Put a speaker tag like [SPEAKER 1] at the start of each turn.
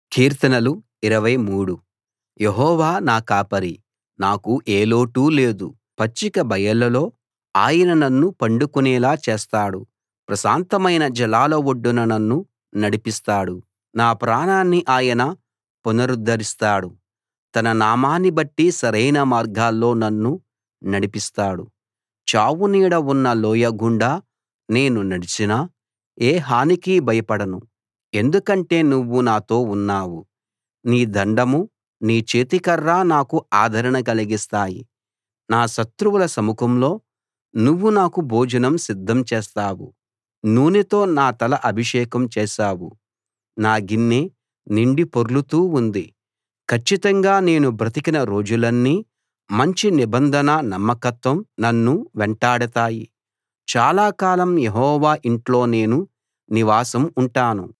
[SPEAKER 1] కీర్తనలు 23 యెహోవా నా కాపరి నాకు ఏ లోటూ లేదు పచ్చిక బయళ్ళలో ఆయన నన్ను పండుకునేలా చేస్తాడు ప్రశాంతమైన జలాల ఒడ్డున నన్ను నడిపిస్తాడు నా ప్రాణాన్ని ఆయన పునరుద్ధరిస్తాడు తన నామాన్ని బట్టి సరైన మార్గాల్లో నన్ను నడిపిస్తాడు చావు నీడ ఉన్న లోయ గుండా నేను నడిచినా ఏ హానికీ భయపడను ఎందుకంటే నువ్వు నాతో ఉన్నావు నీ దండం నీ చేతికర్ర నాకు ఆదరణ కలిగిస్తాయి నా శత్రువుల సముఖంలో నువ్వు నాకు భోజనం సిద్ధం చేస్తావు నూనెతో నా తల అభిషేకం చేశావు నా గిన్నె నిండి పొర్లుతూ ఉంది కచ్చితంగా నేను బ్రతికిన రోజులన్నీ మంచి నిబంధన నమ్మకత్వం నన్ను వెంటాడతాయి చాలా కాలం యెహోవా ఇంట్లో నేను నివాసం ఉంటాను